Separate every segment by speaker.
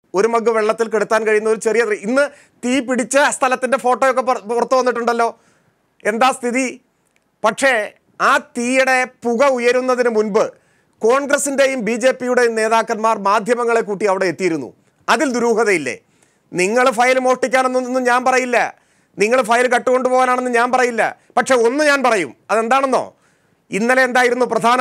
Speaker 1: ഒരു മഗ് വെള്ളത്തിൽ കെടുത്താൻ കഴിയുന്ന ഒരു ചെറിയ ത്രി- ഇന്ന് തീ പിടിച്ച സ്ഥലത്തിന്റെ ഫോട്ടോയൊക്കെ പുറ- പുറത്തു വന്നിട്ടുണ്ടല്ലോ എന്താ സ്ഥിതി പക്ഷേ ആ തീയുടെ പുക ഉയരുന്നതിന് മുൻപ് കോൺഗ്രസിന്റെയും ബി ജെ പിയുടെയും നേതാക്കന്മാർ മാധ്യമങ്ങളെ കൂട്ടി അവിടെ എത്തിയിരുന്നു അതിൽ ദുരൂഹതയില്ലേ നിങ്ങൾ ഫയൽ മോഷ്ടിക്കാനെന്നൊന്നും ഞാൻ പറയില്ല നിങ്ങൾ ഫയൽ കട്ടുകൊണ്ടുപോകാനാണെന്ന് ഞാൻ പറയില്ല പക്ഷെ ഒന്ന് ഞാൻ പറയും അതെന്താണെന്നോ ഇന്നലെ എന്തായിരുന്നു പ്രധാന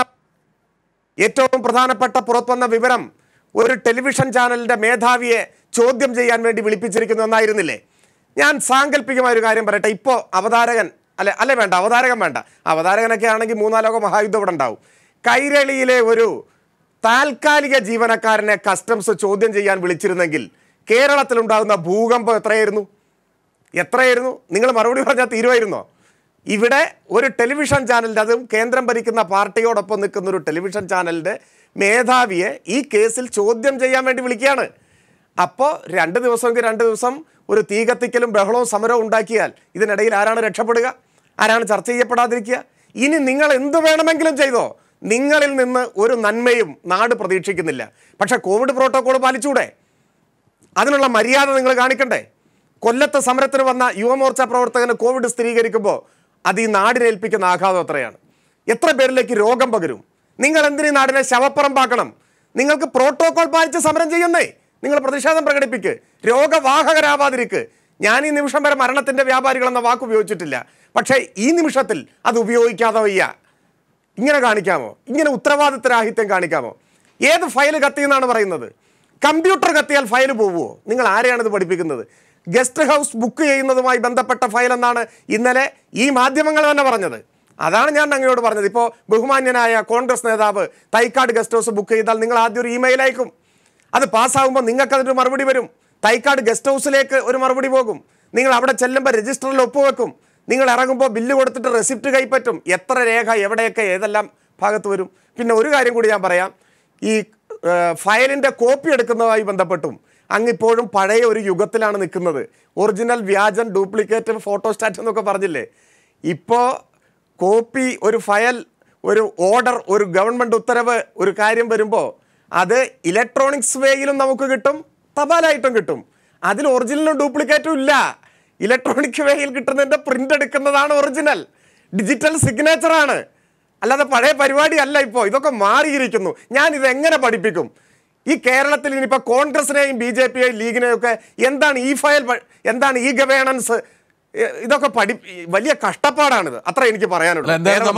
Speaker 1: ഏറ്റവും പ്രധാനപ്പെട്ട പുറത്തു വന്ന വിവരം ഒരു ടെലിവിഷൻ ചാനലിന്റെ മേധാവിയെ ചോദ്യം ചെയ്യാൻ വേണ്ടി വിളിപ്പിച്ചിരിക്കുന്നു എന്നായിരുന്നില്ലേ ഞാൻ സാങ്കല്പികമായ ഒരു കാര്യം പറയട്ടെ ഇപ്പോൾ അവതാരകൻ അല്ലെ അല്ലെ വേണ്ട അവതാരകൻ വേണ്ട അവതാരകനൊക്കെ ആണെങ്കിൽ മൂന്നാലോക മഹായുദ്ധം ഇവിടെ ഉണ്ടാവും കൈരളിയിലെ ഒരു താൽക്കാലിക ജീവനക്കാരനെ കസ്റ്റംസ് ചോദ്യം ചെയ്യാൻ വിളിച്ചിരുന്നെങ്കിൽ കേരളത്തിലുണ്ടാകുന്ന ഭൂകമ്പം എത്രയായിരുന്നു എത്രയായിരുന്നു നിങ്ങൾ മറുപടി പറഞ്ഞാൽ തീരുമായിരുന്നോ ഇവിടെ ഒരു ടെലിവിഷൻ ചാനലിൻ്റെ അതും കേന്ദ്രം ഭരിക്കുന്ന പാർട്ടിയോടൊപ്പം നിൽക്കുന്ന ഒരു ടെലിവിഷൻ ചാനലിൻ്റെ മേധാവിയെ ഈ കേസിൽ ചോദ്യം ചെയ്യാൻ വേണ്ടി വിളിക്കുകയാണ് അപ്പോൾ രണ്ട് ദിവസമെങ്കിൽ രണ്ട് ദിവസം ഒരു തീ കത്തിക്കലും ബഹളവും സമരവും ഉണ്ടാക്കിയാൽ ഇതിനിടയിൽ ആരാണ് രക്ഷപ്പെടുക ആരാണ് ചർച്ച ചെയ്യപ്പെടാതിരിക്കുക ഇനി നിങ്ങൾ എന്ത് വേണമെങ്കിലും ചെയ്തോ നിങ്ങളിൽ നിന്ന് ഒരു നന്മയും നാട് പ്രതീക്ഷിക്കുന്നില്ല പക്ഷേ കോവിഡ് പ്രോട്ടോകോൾ പാലിച്ചൂടെ അതിനുള്ള മര്യാദ നിങ്ങൾ കാണിക്കണ്ടേ കൊല്ലത്ത് സമരത്തിന് വന്ന യുവമോർച്ച പ്രവർത്തകന് കോവിഡ് സ്ഥിരീകരിക്കുമ്പോൾ അത് ഈ നാടിനെ ഏൽപ്പിക്കുന്ന ആഘാതം എത്രയാണ് എത്ര പേരിലേക്ക് രോഗം പകരും നിങ്ങൾ എന്തിനീ നാടിനെ ശവപ്പറമ്പാക്കണം നിങ്ങൾക്ക് പ്രോട്ടോകോൾ പാലിച്ച് സമരം ചെയ്യുന്നേ നിങ്ങൾ പ്രതിഷേധം പ്രകടിപ്പിക്ക് രോഗവാഹകരാവാതിരിക്ക് ഞാൻ ഈ നിമിഷം വരെ മരണത്തിന്റെ വ്യാപാരികൾ എന്ന വാക്ക് ഉപയോഗിച്ചിട്ടില്ല പക്ഷേ ഈ നിമിഷത്തിൽ അത് ഉപയോഗിക്കാതെ വയ്യ ഇങ്ങനെ കാണിക്കാമോ ഇങ്ങനെ ഉത്തരവാദിത്തരാഹിത്യം കാണിക്കാമോ ഏത് ഫയൽ കത്തി എന്നാണ് പറയുന്നത് കമ്പ്യൂട്ടർ കത്തിയാൽ ഫയൽ പോവുമോ നിങ്ങൾ ആരെയാണ് ഇത് പഠിപ്പിക്കുന്നത് ഗസ്റ്റ് ഹൗസ് ബുക്ക് ചെയ്യുന്നതുമായി ബന്ധപ്പെട്ട ഫയൽ എന്നാണ് ഇന്നലെ ഈ മാധ്യമങ്ങൾ തന്നെ പറഞ്ഞത് അതാണ് ഞാൻ അങ്ങയോട് പറഞ്ഞത് ഇപ്പോൾ ബഹുമാന്യനായ കോൺഗ്രസ് നേതാവ് തൈക്കാട് ഗസ്റ്റ് ഹൗസ് ബുക്ക് ചെയ്താൽ നിങ്ങൾ ആദ്യം ഒരു ഇമെയിൽ അയക്കും അത് പാസ്സാകുമ്പോൾ നിങ്ങൾക്ക് അതിന് മറുപടി വരും തൈക്കാട് ഗസ്റ്റ് ഹൗസിലേക്ക് ഒരു മറുപടി പോകും നിങ്ങൾ അവിടെ ചെല്ലുമ്പോൾ രജിസ്റ്ററിൽ ഒപ്പുവെക്കും നിങ്ങൾ ഇറങ്ങുമ്പോൾ ബില്ല് കൊടുത്തിട്ട് റെസിപ്റ്റ് കൈപ്പറ്റും എത്ര രേഖ എവിടെയൊക്കെ ഏതെല്ലാം ഭാഗത്ത് വരും പിന്നെ ഒരു കാര്യം കൂടി ഞാൻ പറയാം ഈ ഏഹ്, ഫയലിൻ്റെ കോപ്പി എടുക്കുന്നതുമായി ബന്ധപ്പെട്ടും അങ്ങ് ഇപ്പോഴും പഴയ ഒരു യുഗത്തിലാണ് നിൽക്കുന്നത് ഒറിജിനൽ വ്യാജൻ ഡ്യൂപ്ലിക്കേറ്റ് ഫോട്ടോസ്റ്റാറ്റ് എന്നൊക്കെ പറഞ്ഞില്ലേ ഇപ്പോൾ കോപ്പി ഒരു ഫയൽ ഒരു ഓർഡർ ഒരു ഗവൺമെൻറ് ഉത്തരവ് ഒരു കാര്യം വരുമ്പോൾ അത് ഇലക്ട്രോണിക്സ് വേയിലും നമുക്ക് കിട്ടും തപാലായിട്ടും കിട്ടും അതിൽ ഒറിജിനലും ഡ്യൂപ്ലിക്കേറ്റും ഇല്ല ഇലക്ട്രോണിക് വേയിൽ കിട്ടുന്നതിൻ്റെ പ്രിൻ്റ് എടുക്കുന്നതാണ് ഒറിജിനൽ ഡിജിറ്റൽ സിഗ്നേച്ചറാണ് അല്ലാതെ പഴയ പരിപാടി അല്ല ഇപ്പോൾ ഇതൊക്കെ മാറിയിരിക്കുന്നു ഞാൻ ഇത് എങ്ങനെ പഠിപ്പിക്കും ഈ കേരളത്തിൽ ഇനിയിപ്പോൾ കോൺഗ്രസിനെയും ബി ജെ പിയെയും ലീഗിനെയും ഒക്കെ എന്താണ് ഈ ഫയൽ പ- എന്താണ് ഈ ഗവേണൻസ് ഇതൊക്കെ പഠി വലിയ കഷ്ടപ്പാടാണിത് അത്ര എനിക്ക് പറയാനുള്ളൂ
Speaker 2: അല്ല, എന്തായാലും
Speaker 1: കേരളം